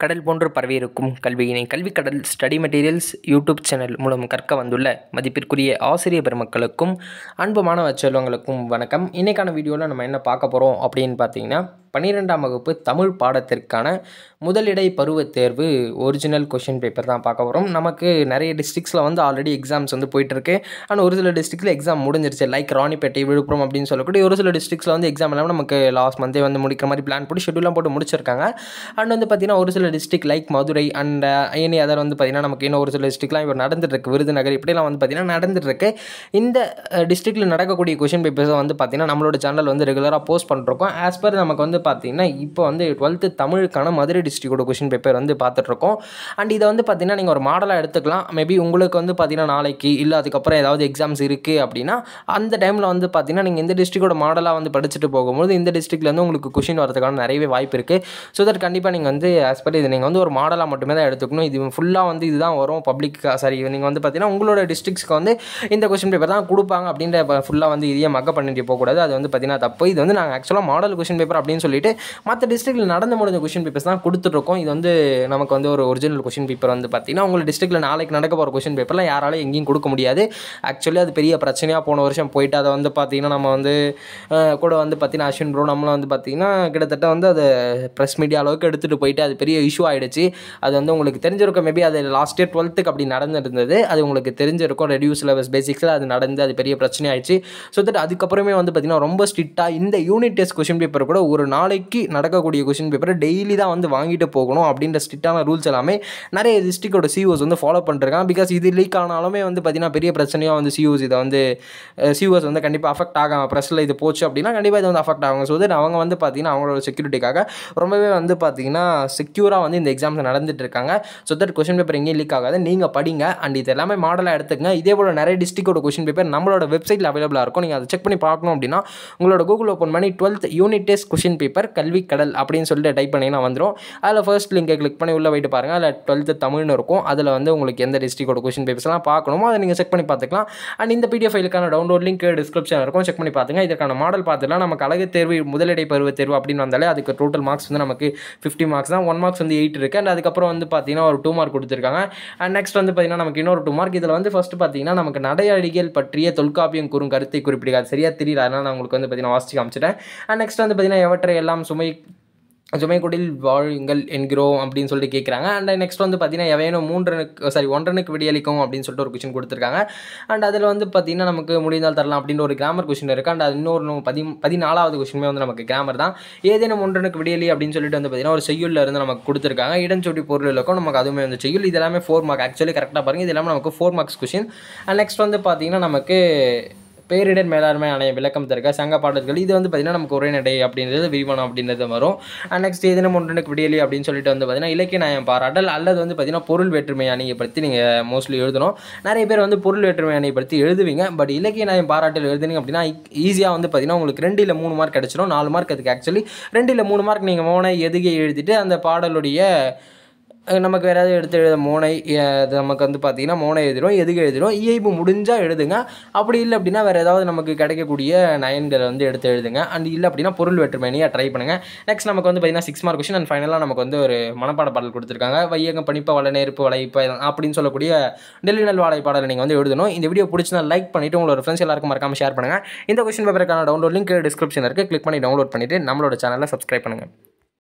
கடல் போன்று பரவியிருக்கும் கல்வியினை Kalvikadal study materials YouTube channel மூலம் கற்க வந்துள்ள மதிப்பிற்குரிய ஆசிரியர் பெருமக்களுக்கும் அன்பு மாணவ செல்வங்களுக்கும் வணக்கம் இன்றைக்கான வீடியோவில் நம்ம என்ன பார்க்க போகிறோம் அப்படின்னு பார்த்தீங்கன்னா பன்னிரெண்டாம் வகுப்பு தமிழ் பாடத்திற்கான முதலிடை பருவத் தேர்வு ஒரிஜினல் கொஷின் பேப்பர் தான் பார்க்க போகிறோம் நமக்கு நிறைய டிஸ்ட்ரிக்ஸில் வந்து ஆல்ரெடி எக்ஸாம்ஸ் வந்து போயிட்டுருக்கு அண்ட் ஒரு சில டிஸ்ட்ரிக்டில் எக்ஸாம் முடிஞ்சிருச்சு லைக் ராணிப்பேட்டை விழுப்புரம் அப்படின்னு சொல்லக்கூடிய ஒரு சில டிஸ்ட்ரிக்ஸில் வந்து எக்ஸாம் இல்லாமல் நமக்கு லாஸ்ட் மந்தே வந்து முடிக்கிற மாதிரி பிளான் போட்டு ஷெட்யூலாம் போட்டு முடிச்சிருக்காங்க அண்ட் வந்து பார்த்திங்கன்னா ஒரு சில district like Madurai and any other வந்து பார்த்திங்கன்னா நமக்கு இன்னும் ஒரு சில டிஸ்ட்ரிக்ட்லாம் இப்போ நடந்துட்டுருக்கு விருதுநகர் இப்படிலாம் வந்து பார்த்திங்கன்னா நடந்துட்டுருக்கு இந்த டிஸ்ட்ரிக்ட்டில் நடக்கக்கூடிய கொஷின் பேப்பர்ஸை வந்து பார்த்திங்கன்னா நம்மளோட சேனல் வந்து ரெகுலராக போஸ்ட் பண்ணிருக்கோம் ஆஸ் பர் நமக்கு வந்து பார்த்திங்கன்னா இப்போ வந்து டுவெல்த்து தமிழுக்கான மதுரை டிஸ்ட்ரிக்டோட கொஷின் பேப்பர் வந்து பார்த்துட்ருக்கோம் அண்ட் இதை வந்து பார்த்திங்கன்னா நீங்கள் ஒரு மாடலாக எடுத்துக்கலாம் மேபி உங்களுக்கு வந்து பார்த்திங்கன்னா நாளைக்கு இல்லை அதுக்கப்புறம் ஏதாவது எக்ஸாம்ஸ் இருக்குது அப்படின்னா அந்த டைமில் வந்து பார்த்திங்கன்னா நீங்கள் இந்த டிஸ்ட்ரிக்டோட மாடலாக வந்து படிச்சுட்டு போகும்போது இந்த டிஸ்ட்ரிக்ட்லேருந்து உங்களுக்கு கொஷின் வரதுக்கான நிறையவே வாய்ப்பு இருக்குது ஸோ தட் கண்டிப்பாக நீங்கள் வந்து ஆஸ் பர் இது நீங்கள் வந்து ஒரு மாடலாக மட்டுமே தான் எடுத்துக்கணும் இது ஃபுல்லாக வந்து இதுதான் வரும் பப்ளிக் சாரி நீங்கள் வந்து பார்த்தீங்கன்னா உங்களோட டிஸ்ட்ரிக்ஸ்க்கு வந்து இந்த கொஷின் பேப்பர் தான் கொடுப்பாங்க அப்படின்ற ஃபுல்லாக வந்து இதையே மக்க பண்ணிட்டு போகக்கூடாது அது வந்து பார்த்தீங்கன்னா தப்பு இது வந்து நாங்கள் ஆக்சுவலாக மாடல் கொஷின் பேப்பர் அப்படின்னு சொல்லிட்டு மற்ற டிஸ்ட்ரிக்ட்டில் நடந்து முடிஞ்ச கொஷின் பேப்பர்ஸ் தான் கொடுத்துட்ருக்கோம் இது வந்து நமக்கு வந்து ஒரு ஒரிஜினல் கொஷின் பேப்பர் வந்து பார்த்தீங்கன்னா உங்கள் டிஸ்ட்ரிக்ட்டில் நாளைக்கு நடக்க போகிற கொஷின் பேப்பர்லாம் யாராலும் எங்கேயும் கொடுக்க முடியாது ஆக்சுவலி அது பெரிய பிரச்சனையாக போன வருஷம் போயிட்டு அதை வந்து பார்த்தீங்கன்னா நம்ம வந்து கூட வந்து பார்த்தீங்கன்னா அஸ்வின் ப்ரோ நம்மளும் வந்து பார்த்தீங்கன்னா கிட்டத்தட்ட வந்து அதை ப்ரெஸ் மீடியா அளவுக்கு எடுத்துகிட்டு போயிட்டு அது பெரிய இஷ்யூ ஆகிடுச்சு அது வந்து உங்களுக்கு தெரிஞ்சிருக்கும் மேபி அது லாஸ்ட் இயர் டுவெல்த்துக்கு அப்படி நடந்துருந்தது அது உங்களுக்கு தெரிஞ்சிருக்கும் ரெடியூஸ் சிலபஸ் பேசிக்ஸில் அது நடந்து அது பெரிய பிரச்சனை ஆயிடுச்சு ஸோ தட் அதுக்கப்புறமே வந்து பார்த்திங்கன்னா ரொம்ப ஸ்ட்ரிக்டாக இந்த யூனிட் டெஸ்ட் கொஷின் பேப்பர் கூட ஒரு நாளைக்கு நடக்கக்கூடிய கொஷின் பேப்பரை டெய்லி தான் வந்து வாங்கிட்டு போகணும் அப்படின்ற ஸ்ட்ரிக்டான ரூல்ஸ் எல்லாமே நிறைய டிஸ்ட்ரிக்டோட சிஓஸ் வந்து ஃபாலோ பண்ணிருக்காங்க பிகாஸ் இது லீக் ஆனாலுமே வந்து பார்த்திங்கன்னா பெரிய பிரச்சனையாக வந்து சிஓஸ் இதை வந்து சிஓஸ் வந்து கண்டிப்பாக அஃபெக்ட் ஆகாம ப்ரெஸ்ஸில் இது போச்சு அப்படின்னா கண்டிப்பாக இது வந்து அஃபெக்ட் ஆகும் ஸோ தட் அவங்க வந்து பார்த்திங்கன்னா அவங்களோட செக்யூரிட்டிக்காக ரொம்பவே வந்து பார்த்திங்கன்னா செக்யூராக வந்து இந்த எக்ஸாம்ஸ் நடந்துட்டு இருக்காங்க ஸோ தட் கொஷின் பேப்பர் எங்கேயும் லீக் ஆகாது நீங்கள் படிங்க அண்ட் இது எல்லாமே மாடலாக எடுத்துக்கங்க இதே போல் நிறைய டிஸ்ட்ரிக்டோட கொஷின் பேப்பர் நம்மளோட வெப்சைட்டில் அவைலபிளாக இருக்கும் நீங்கள் அதை செக் பண்ணி பார்க்கணும் அப்படின்னா உங்களோட கூகுள் ஓப்பன் பண்ணி twelfth unit test question paper Kalvi Kadal அப்படின்னு சொல்லிட்டு டைப் பண்ணிங்கன்னா வந்துடும் அதில் ஃபர்ஸ்ட் லிங்கை கிளிக் பண்ணி உள்ளே போயிட்டு பாருங்கள் அதில் டுவெல்த்து தமிழ்னு இருக்கும் அதில் வந்து உங்களுக்கு எந்த டிஸ்ட்ரிக்டோட கொஷின் பேப்பர்ஸ்லாம் பார்க்கணுமோ அதை நீங்கள் செக் பண்ணி பார்த்துக்கலாம் அண்ட் இந்த பிடிஎஃப் ஃபைலுக்கான டவுன்லோட் லிங்க் டிஸ்கிரிப்ஷன் இருக்கும் செக் பண்ணி பார்த்துங்க இதற்கான மாடல் பார்த்துலாம் நமக்கு அழகு தேர்வு முதலிடை பருவ தேர்வு அப்படின்னு வந்தாலே அதுக்கு டோட்டல் மார்க்ஸ் வந்து நமக்கு ஃபிஃப்டி மார்க்ஸ் தான் ஒன் மார்க்ஸ் வந்து எயிட் இருக்குது அண்ட் அதுக்கப்புறம் வந்து பார்த்தீங்கன்னா ஒரு டூ மார்க் கொடுத்துருக்காங்க அண்ட் நெக்ஸ்ட் வந்து பார்த்தீங்கன்னா நமக்கு இன்னொரு டூ மார்க் இதில் வந்து ஃபஸ்ட்டு பார்த்தீங்கன்னா நமக்கு நடையடிகள் பற்றிய தொல்காப்பியம் கூறும் கருத்தை குறிப்பிடுகிறது சரியாக தெரியல அதனால் நான் உங்களுக்கு வந்து பார்த்தீங்கன்னா வாசிச்சு காமிச்சிட்டேன் அண்ட் நெக்ஸ்ட் வந்து பார்த்தீங்கன்னா எவற்றை எல்லாம் சுமை சுமைக்குடில் வாழுங்கள் என்கிறோம் அப்படின்னு சொல்லிட்டு கேட்குறாங்க அண்ட் நெக்ஸ்ட் வந்து பார்த்தீங்கன்னா எவையனும் மூன்றனுக்கு சாரி ஒன்றனுக்கு விடியளிக்கும் அப்படின்னு சொல்லிட்டு ஒரு கொஷின் கொடுத்துருக்காங்க அண்ட் அதில் வந்து பார்த்தீங்கன்னா நமக்கு முடிந்தால் தரலாம் அப்படின்ற ஒரு கிராமர் கொஷின் இருக்குது அண்ட் அது இன்னொரு பதி பதினாலாவது கொஷினுமே வந்து நமக்கு கிராமர் தான் ஏதேனும் ஒன்றனுக்கு விடியலி அப்படின்னு சொல்லிட்டு வந்து பார்த்தீங்கன்னா ஒரு செய்யுளில் இருந்து நமக்கு கொடுத்துருக்காங்க இடஞ்சொடி பொருள் இருக்கும் நமக்கு அதுவுமே வந்து செய்யுள் இது எல்லாமே ஃபோர் மார்க் ஆக்சுவலி கரெக்டாக பாருங்கள் இது எல்லாமே நமக்கு four marks question and next வந்து பார்த்தீங்கன்னா நமக்கு பேரிடர் மேலாண்மை ஆணைய விளக்கம் தருக சங்க பாடல்கள் இது வந்து பார்த்திங்கன்னா நமக்கு ஒரே நடை அப்படின்றது விரிவானம் அப்படின்றது வரும் அண்ட் நெக்ஸ்ட் எதினும் ஒன்றுக்கு விடியலி அப்படின்னு சொல்லிட்டு வந்து பார்த்திங்கன்னா இலக்கிய நியாயம் பாராட்டல் அல்லது வந்து பார்த்திங்கன்னா பொருள் வேற்றுமை அணியை பற்றி நீங்கள் மோஸ்ட்லி எழுதணும் நிறைய பேர் வந்து பொருள் வேற்றுமை அணியை பற்றி எழுதுவீங்க பட் இலக்கிய நியாயம் பாராட்டல் எழுதுனீங்க அப்படின்னா ஈஸியாக வந்து பார்த்திங்கன்னா உங்களுக்கு ரெண்டு இல்லை மூணு மார்க் கிடச்சிடும் நாலு மார்க் அதுக்கு ஆக்சுவலி ரெண்டு இல்லை மூணு மார்க் நீங்கள் மோனை எதுகை எழுதிட்டு அந்த பாடலுடைய நமக்கு வேறு ஏதாவது எடுத்து எழுத மோனை நமக்கு வந்து பார்த்திங்கன்னா மோனை எழுதிடும் எதுக்கு எழுதிடும் இயல்பு முடிஞ்சால் எழுதுங்க அப்படி இல்லை அப்படின்னா வேறு ஏதாவது நமக்கு கிடைக்கக்கூடிய நயன்களை வந்து எடுத்து எழுதுங்க அண்ட் இல்லை அப்படின்னா பொருள் வேற்றுமையாக ட்ரை பண்ணுங்கள் நெக்ஸ்ட் நமக்கு வந்து பார்த்திங்கன்னா சிக்ஸ் மார்க் கொஷின் அண்ட் ஃபைனலாக நமக்கு வந்து ஒரு மனப்பாட பாடல் கொடுத்துருக்காங்க வையகம் பணிப்ப வள நெருப்பு வளைப்ப அப்படின்னு சொல்லக்கூடிய டெல்லி நல் வாழை பாடலை நீங்கள் வந்து எழுதணும் இந்த வீடியோ பிடிச்சினா லைக் பண்ணிவிட்டு உங்களோட ஃப்ரெண்ட்ஸ் எல்லாருக்கும் மறக்காமல் ஷேர் பண்ணுங்கள் இந்த கொஷின் பேப்பருக்கான டவுன்லோட் லிங்க் டிஸ்கிரிப்ஷன் இருக்குது கிளிக் பண்ணி டவுன்லோட் பண்ணிவிட்டு நம்மளோட சேனலை சப்ஸ்கிரைப் பண்ணுங்கள்